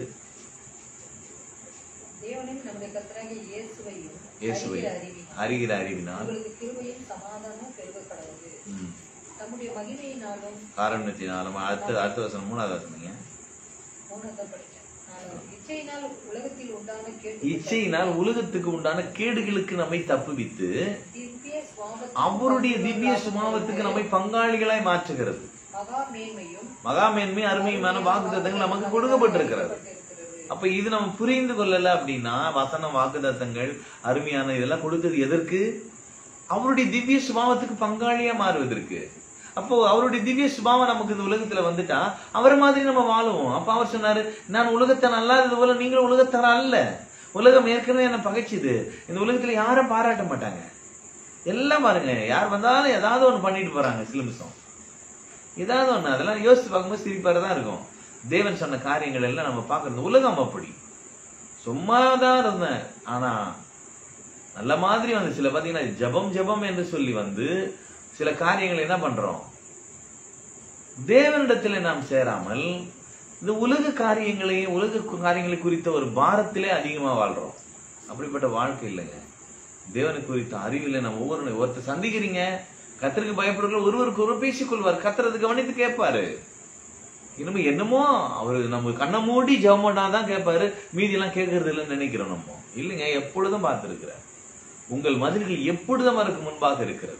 தேவனையும் நம்முடைய கர்த்தராகிய இயேசுவையும் இயேசுவை அறிகிற அறிவினால் அறிகிற அறிவினால் உங்களுக்கு கிருபையும் சமாதானம் பெருகப்படவது ம், தம்முடைய மகிமையினாலும் காரணத்தினாலும் அடுத்த அடுத்த வசனம் மூணாவது வசனங்க மூணாவது படிச்சேன் நாலாவது. இச்சையினால் உலகத்தில் உண்டான கேட்டு இச்சையினால் உலகத்துக்கு உண்டான கேடுகளுக்கு நம்மை தப்புவித்து திவ்ய சுவாப அவருடைய திவ்ய சுபாவத்துக்கு நம்மை பங்காளிகளாய் மாற்றுகிறது மகா மேன்மையும் மகா மேன்மை அருமையுமான வாக்குத்தத்தங்கள் நமக்கு கொடுக்கப்பட்டிருக்கிறது பட்டிருக்கிறது அப்ப இது நம்ம புரிந்து கொள்ளல அப்படின்னா வசனம் வாக்குத்தத்தங்கள் அருமையான இதெல்லாம் கொடுத்தது எதற்கு அவருடைய திவ்ய சுபாவத்துக்கு பங்காளியா மாறுவதற்கு அப்போ அவருடைய திவ்ய சுபாவம் நமக்கு இந்த உலகத்துல வந்துட்டா அவர் மாதிரி நம்ம வாழுவோம் அப்ப அவர் சொன்னாரு நான் உலகத்தன் அல்லாதது போல நீங்களும் உலகத்தர அல்ல உலகம் ஏற்கனவே என்ன பகைச்சுது இந்த உலகத்துல யாரும் பாராட்ட மாட்டாங்க எல்லாம் பாருங்க யார் வந்தாலும் ஏதாவது ஒண்ணு பண்ணிட்டு போறாங்க சில நிமிஷம் ஏதாவது ஒண்ணு அதெல்லாம் யோசிச்சு பார்க்கும்போது சிரிப்பாரு தான் இருக்கும் தேவன் சொன்ன காரியங்கள் எல்லாம் நம்ம பார்க்கறது உலகம் அப்படி சும்மாதான் இருந்தேன் ஆனா நல்ல மாதிரி வந்து சில பாத்தீங்கன்னா ஜெபம் ஜெபம் என்று சொல்லி வந்து சில காரியங்களை என்ன பண்றோம் தேவனிடத்திலே நாம் சேராமல் இந்த உலக காரியங்களை உலக காரியங்களை குறித்த ஒரு பாரத்திலே அதிகமா வாழ்றோம் அப்படிப்பட்ட வாழ்க்கை இல்லைங்க தேவனை குறித்த அறிவில்லை நம்ம ஒவ்வொரு ஒருத்தர் சந்திக்கிறீங்க கத்தருக்கு பயப்படுறவர்கள் ஒருவருக்கு ஒருவர் பேசிக்கொள்வார் கத்துறது கவனித்து கேட்பாரு இனிமே என்னமோ அவரு நம்ம கண்ணை மூடி ஜெபம் பண்ணாதான் கேட்பாரு மீதி எல்லாம் கேட்கறது இல்லைன்னு நினைக்கிறோம் நம்ம இல்லைங்க எப்பொழுதும் பார்த்திருக்கிறார் உங்கள் மதில்கள் எப்பொழுதும் அவருக்கு முன்பாக இருக்கிறது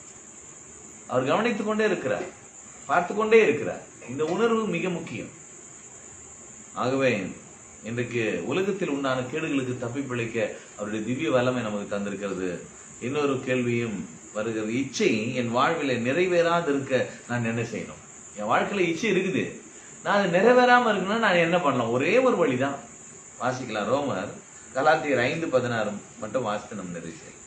அவர் கவனித்துக் கொண்டே இருக்கிறார் பார்த்து கொண்டே இருக்கிறார் இந்த உணர்வு மிக முக்கியம் ஆகவே இன்றைக்கு உலகத்தில் உண்டான கேடுகளுக்கு தப்பி பிழைக்க அவருடைய திவ்ய வல்லமை நமக்கு தந்திருக்கிறது இன்னொரு கேள்வியும் வருகிறது இச்சை என் வாழ்வில நிறைவேறாது இருக்க நான் என்ன செய்யணும் என் வாழ்க்கையில இச்சை இருக்குது நான் அது நிறைவேறாம இருக்கணும்னா நான் என்ன பண்ணலாம் ஒரே ஒரு வழிதான் வாசிக்கலாம் ரோமர் கலாத்தியர் ஐந்து பதினாறு மட்டும் வாசித்து நம்ம நிறைவு செய்யலாம்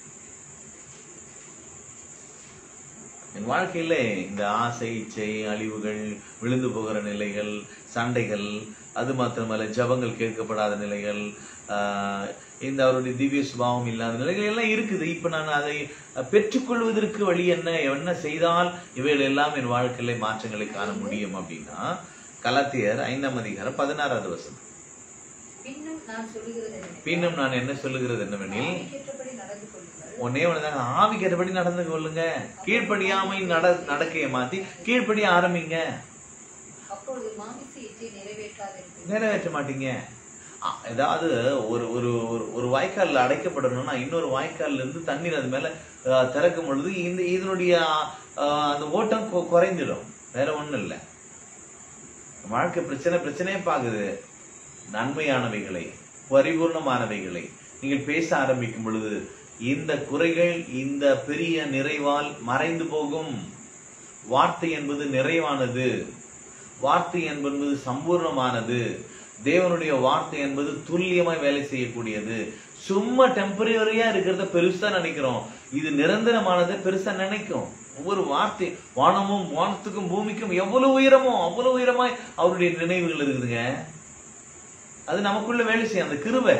என் வாழ்க்கையில இந்த ஆசை இச்சை அழிவுகள் விழுந்து போகிற நிலைகள் சண்டைகள் அது மாத்திரமல்ல ஜபங்கள் கேட்கப்படாத நிலைகள் ஆஹ், இந்த அவருடைய திவ்ய சுபாவம் இல்லாத நிலைகள் எல்லாம் இருக்குது இப்ப நான் அதை பெற்றுக்கொள்வதற்கு வழி என்ன என்ன செய்தால் இவைகள் எல்லாம் என் வாழ்க்கையில மாற்றங்களை காண முடியும் அப்படின்னா கலாத்தியர் ஐந்தாம் அதிகாரம் பதினாறாவது வசனம் பின்னும் நான் சொல்லுகிறது என்னவென்றால், பின்னும் நான் என்ன சொல்லுகிறது என்னவெனில் ஆவிக்கேற்றபடி நடந்து கொள்ளுங்கள் ஒன்னே ஒண்ணுதாங்க ஆவி கேட்டபடி நடந்து கொள்ளுங்க கீழ்ப்படியாமை நட நடக்கையை மாத்தி கீழ்ப்படிய ஆரம்பிங்க அப்பொழுது மாமிச இச்சை நிறைவேற்றாதிருக்கும் நிறைவேற்ற மாட்டீங்க அ- ஏதாவது ஒரு ஒரு ஒரு- ஒரு வாய்க்கால்ல அடைக்கப்படணும்னா இன்னொரு வாய்க்கால்ல இருந்து தண்ணீர் அது மேல அஹ், திறக்கும் பொழுது இந்த இதனுடைய அஹ், அந்த ஓட்டம் கொ- குறைஞ்சிடும் வேற ஒண்ணும் இல்ல வாழ்க்கை பிரச்சனை பிரச்சனையே பாக்குது நன்மையானவைகளை பரிபூர்ணமானவைகளை நீங்கள் பேச ஆரம்பிக்கும் பொழுது இந்த குறைகள் இந்த பெரிய நிறைவால் மறைந்து போகும் வார்த்தை என்பது நிறைவானது வார்த்தை என்பது சம்பூர்ணமானது தேவனுடைய வார்த்தை என்பது துல்லியமாய் வேலை செய்யக்கூடியது சும்மா டெம்பரரியா இருக்கிறத பெருசா நினைக்கிறோம் இது நிரந்தரமானதை பெருசா நினைக்கும் ஒவ்வொரு வார்த்தை வானமும் வானத்துக்கும் பூமிக்கும் எவ்வளவு உயரமோ அவ்வளவு உயரமாய் அவருடைய நினைவுகள் இருக்குதுங்க அது நமக்குள்ள வேலை செய்யும் அந்த கிருபை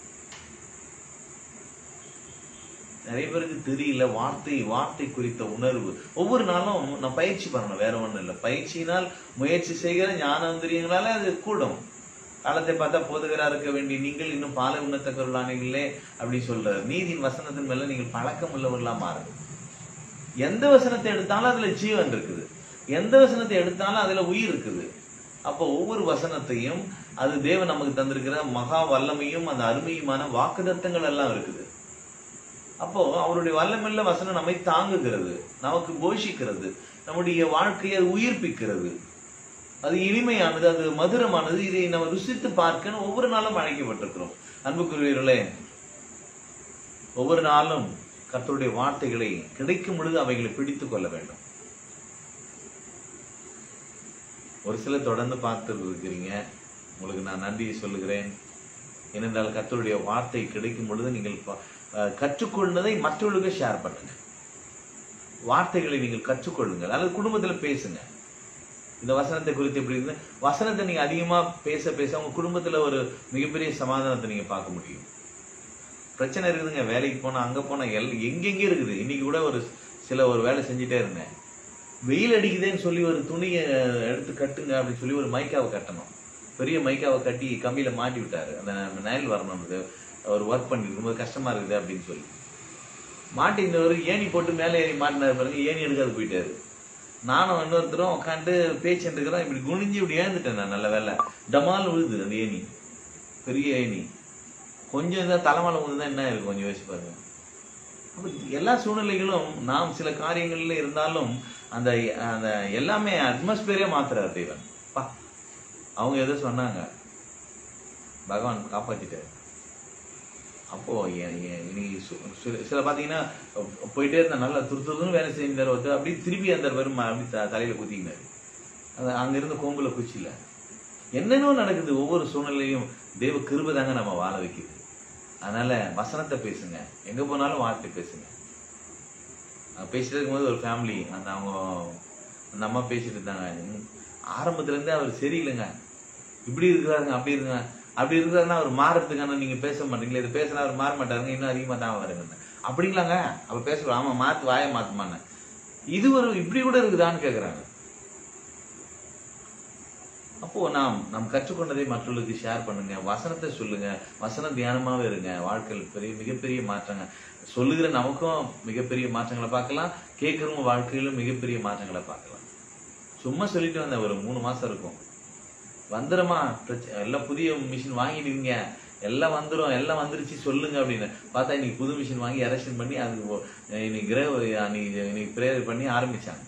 நிறைய பேருக்கு தெரியல வார்த்தை வார்த்தை குறித்த உணர்வு ஒவ்வொரு நாளும் நான் பயிற்சி பண்ணணும் வேற ஒண்ணும் இல்லை பயிற்சியினால் முயற்சி செய்கிற ஞானந்திரியங்களால அது கூடும் காலத்தை பார்த்தா போதகரா இருக்க வேண்டிய நீங்கள் இன்னும் பாலை உண்ணத்தக்கவர்களானீங்களே அப்படின்னு சொல்றாரு நீதியின் வசனத்தின் மேல நீங்கள் பழக்கம் உள்ளவர்களா மாறுங்க எந்த வசனத்தை எடுத்தாலும் அதுல ஜீவன் இருக்குது எந்த வசனத்தை எடுத்தாலும் அதுல உயிர் இருக்குது அப்போ ஒவ்வொரு வசனத்தையும் அது தேவன் நமக்கு தந்திருக்கிற மகா வல்லமையும் அந்த அருமையுமான வாக்குதத்தங்கள் எல்லாம் இருக்குது அப்போ அவருடைய வல்லமில்ல வசனம் நம்மை தாங்குகிறது நமக்கு போஷிக்கிறது நம்முடைய வாழ்க்கையை அது உயிர்ப்பிக்கிறது அது இனிமையானது அது மதுரமானது இதை நம்ம ருசித்து பார்க்க ஒவ்வொரு நாளும் அழைக்கப்பட்டிருக்கிறோம் அன்புக்குரியவர்களே ஒவ்வொரு நாளும் கர்த்தருடைய வார்த்தைகளை கிடைக்கும் பொழுது அவைகளை பிடித்துக் கொள்ள வேண்டும் ஒரு சிலர் தொடர்ந்து பார்த்து இருக்கிறீங்க உங்களுக்கு நான் நன்றியை சொல்லுகிறேன் ஏனென்றால் கர்த்தருடைய வார்த்தை கிடைக்கும் பொழுது நீங்கள் ப- அஹ், கற்றுக்கொண்டதை மற்றவர்களுக்கு ஷேர் பண்ணுங்க வார்த்தைகளை நீங்கள் கற்றுக்கொள்ளுங்கள் அல்லது குடும்பத்துல பேசுங்க இந்த வசனத்தை குறித்து எப்படி இருந்து வசனத்தை நீங்க அதிகமா பேச பேச உங்க குடும்பத்துல ஒரு மிகப்பெரிய சமாதானத்தை நீங்க பார்க்க முடியும் பிரச்சனை இருக்குதுங்க வேலைக்கு போனா அங்க போனா எல் எங்கெங்க இருக்குது இன்னைக்கு கூட ஒரு சில ஒரு வேலை செஞ்சுட்டே இருந்தேன் வெயில் அடிக்குதேன்னு சொல்லி ஒரு துணியை எடுத்து கட்டுங்க அப்படின்னு சொல்லி ஒரு மைக்காவை கட்டணும் பெரிய மைக்காவை கட்டி கம்பியில மாட்டி விட்டாரு அந்த நயல் வரணும் அவர் ஒர்க் பண்ணிட்டு இருக்கும்போது கஷ்டமா இருக்குது அப்படின்னு சொல்லி மாட்டி இன்னொரு ஏணி போட்டு மேலே ஏறி மாட்டினாரு பாருங்க ஏணி எடுக்காது போயிட்டாரு நானும் இன்னொருத்தரும் உட்காந்து பேச்சுட்டு இருக்கிறோம் இப்படி குனிஞ்சு இப்படி ஏந்துட்டேன் நான் நல்ல வேலை டமால் விழுது அந்த ஏணி பெரிய ஏணி கொஞ்சம் தான் தலைமலை விழுந்தா என்ன இருக்கும் கொஞ்சம் யோசிச்சு பாருங்க அப்ப எல்லா சூழ்நிலைகளும் நாம் சில காரியங்கள்ல இருந்தாலும் அந்த அந்த எல்லாமே அட்மாஸ்பியரே மாத்துறாரு தேவன் பா அவங்க ஏதோ சொன்னாங்க பகவான் காப்பாத்திட்டாரு அப்போ எ- எ- நீ சு- சில- சில பாத்தீங்கன்னா போயிட்டே இருந்த நல்லா துரு துருன்னு வேலை செஞ்சார் ஒருத்தர் அப்படியே திருப்பி அந்த வெறும் அப்படி த- தலையில குத்திக்கினாரு அது அங்க இருந்த கோம்புல குச்சில என்னென்னோ நடக்குது ஒவ்வொரு சூழ்நிலையும் தேவ கிருபை தாங்க நம்ம வாழ வைக்குது அதனால வசனத்தை பேசுங்க எங்க போனாலும் வார்த்தை பேசுங்க நான் பேசிட்டு இருக்கும்போது ஒரு ஃபேமிலி அந்த அவங்க அந்த அம்மா பேசிட்டு இருந்தாங்க ம், ஆரம்பத்துல இருந்தே அவர் சரியில்லைங்க இப்படி இருக்கிறாருங்க அப்படி இருங்க அப்படி இருக்கிறாருன்னா அவர் மாறதுக்கான நீங்க பேச மாட்டீங்களா இது பேசினா அவர் மாற மாட்டாருங்க இன்னும் அதிகமா தான் வருங்க அப்படிங்களாங்க அப்ப பேசுறோம் ஆமா மாத்து வாய மாத்துமான்னு இது ஒரு இப்படி கூட இருக்குதான்னு கேக்குறாங்க அப்போ நாம் நாம் கற்றுக்கொண்டதை மற்றவர்களுக்கு ஷேர் பண்ணுங்க வசனத்தை சொல்லுங்க வசன தியானமாவே இருங்க வாழ்க்கையில் பெரிய மிகப்பெரிய மாற்றங்க சொல்லுகிற நமக்கும் மிகப்பெரிய மாற்றங்களை பார்க்கலாம் கேட்கறவங்க வாழ்க்கையிலும் மிகப்பெரிய மாற்றங்களை பார்க்கலாம் சும்மா சொல்லிட்டு வந்தேன் ஒரு மூணு மாசம் இருக்கும் வந்துருமா பிரச்ச- எல்லாம் புதிய மிஷின் வாங்கிடுவீங்க எல்லாம் வந்துரும் எல்லாம் வந்துருச்சு சொல்லுங்க அப்படின்னு பார்த்தா இன்னைக்கு புது மிஷின் வாங்கி எரெக்ஷன் பண்ணி அதுக்கு ஒ- இன்னைக்கு கிரக இன்னைக்கு இன்னைக்கு பிரேயர் பண்ணி ஆரம்பிச்சாங்க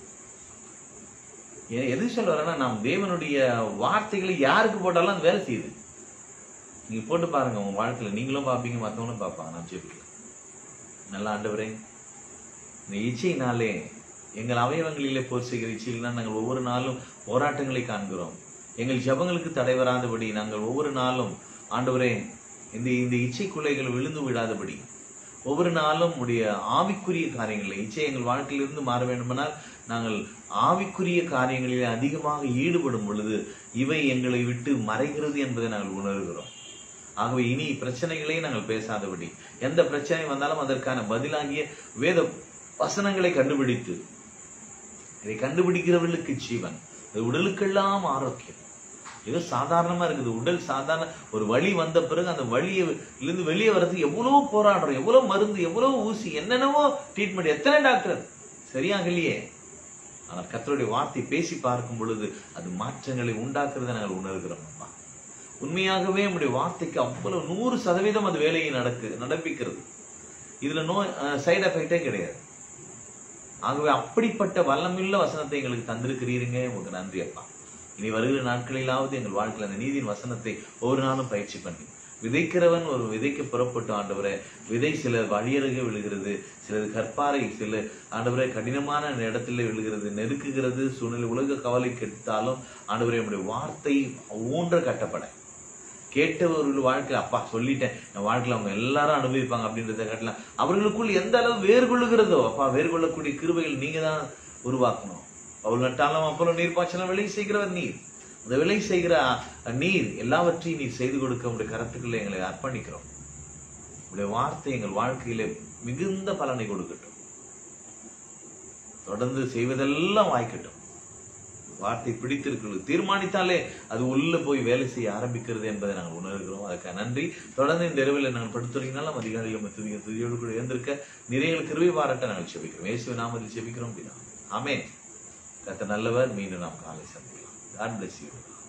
எ- எது சொல்ல வரேன்னா நாம் தேவனுடைய வார்த்தைகளை யாருக்கு போட்டாலும் அது வேலை செய்யுது நீங்க போட்டு பாருங்க உங்க வாழ்க்கையில நீங்களும் பார்ப்பீங்க மத்தவங்களும் பார்ப்பாங்க நான் ஜெபிக்கலாம் நல்ல ஆண்டவரே இந்த இச்சையினாலே எங்கள் அவயவங்களிலே போர் செய்கிற இச்சையில்தான் நாங்கள் ஒவ்வொரு நாளும் போராட்டங்களை காண்கிறோம் எங்கள் ஜெபங்களுக்கு தடை வராதபடி நாங்கள் ஒவ்வொரு நாளும் ஆண்டவரே இந்த இந்த இச்சை குலைகள் விழுந்து விடாதபடி ஒவ்வொரு நாளும் உடைய ஆவிக்குரிய காரியங்களை இச்சை எங்கள் வாழ்க்கையிலிருந்து மாற வேண்டுமானால் நாங்கள் ஆவிக்குரிய காரியங்களில் அதிகமாக ஈடுபடும் பொழுது இவை எங்களை விட்டு மறைகிறது என்பதை நாங்கள் உணர்கிறோம் ஆகவே இனி பிரச்சனைகளை நாங்கள் பேசாதபடி எந்த பிரச்சனை வந்தாலும் அதற்கான பதிலாகிய வேத வசனங்களை கண்டுபிடித்து இதை கண்டுபிடிக்கிறவர்களுக்கு ஜீவன் இது உடலுக்கெல்லாம் ஆரோக்கியம் ஏதோ சாதாரணமா இருக்குது உடல் சாதாரண ஒரு வலி வந்த பிறகு அந்த வலியை இருந்து வெளியே வர்றதுக்கு எவ்வளவு போராடுறோம் எவ்வளவு மருந்து எவ்வளவு ஊசி என்னென்னவோ ட்ரீட்மெண்ட் எத்தனை டாக்டர் சரியாகலையே ஆனால் கர்த்தருடைய வார்த்தை பேசி பார்க்கும் பொழுது அது மாற்றங்களை உண்டாக்குறதை நாங்கள் உணர்கிறோம் அம்மா உண்மையாகவே நம்முடைய வார்த்தைக்கு அவ்வளவு நூறு சதவீதம் அது வேலையை நடக்கு நடப்பிக்கிறது இதுல நோ சைடு எஃபெக்டே கிடையாது ஆகவே அப்படிப்பட்ட வல்லமில்ல வசனத்தை எங்களுக்கு தந்திருக்கிறீருங்க உங்களுக்கு நன்றி அப்பா இனி வருகிற நாட்களிலாவது எங்கள் வாழ்க்கையில் அந்த நீதியின் வசனத்தை ஒவ்வொரு நாளும் பயிற்சி பண்ணி விதைக்கிறவன் ஒரு விதைக்க புறப்பட்டு ஆண்டவரே விதை சில வழியருகே விழுகிறது சிலது கற்பாறை சில ஆண்டவரே கடினமான இடத்துல விழுகிறது நெருக்குகிறது சூழ்நிலை உலக கவலை கெடுத்தாலும் ஆண்டவரே நம்முடைய வார்த்தை ஊன்ற கட்டப்பட கேட்டவர்கள் வாழ்க்கை அப்பா சொல்லிட்டேன் என் வாழ்க்கையில அவங்க எல்லாரும் அனுபவிப்பாங்க அப்படின்றத காட்டலாம் அவர்களுக்குள் எந்த அளவு வேர் கொள்ளுகிறதோ அப்பா வேர் கொள்ளக்கூடிய கிருபைகள் நீங்க தான் உருவாக்கணும் அவள் நட்டாலும் அப்புறம் நீர் பாய்ச்சலாம் விலை செய்கிறவர் நீர் அந்த விலை செய்கிற நீர் எல்லாவற்றையும் நீர் செய்து கொடுக்க உடைய கருத்துக்களை எங்களை அர்ப்பணிக்கிறோம் உடைய வார்த்தை எங்கள் வாழ்க்கையில மிகுந்த பலனை கொடுக்கட்டும் தொடர்ந்து செய்வதெல்லாம் வாய்க்கட்டும் வார்த்தை பிடித்திருக்கிறது தீர்மானித்தாலே அது உள்ள போய் வேலை செய்ய ஆரம்பிக்கிறது என்பதை நாங்கள் உணர்கிறோம் அதுக்காக நன்றி தொடர்ந்து இந்த இரவில் நாங்கள் படுத்துறீங்கனாலும் அதிகாரிகள் துதிய துதியோடு கூட இருந்திருக்க நிறைய கிருவை பாராட்ட நாங்கள் செபிக்கிறோம் இயேசுவின் நாமத்தில் செபிக்கிறோம் அப்படின்னா ஆமென் கத்த நல்லவர் மீண்டும் நாம் காலை சந்திக்கலாம் காட் பிளஸ் யூ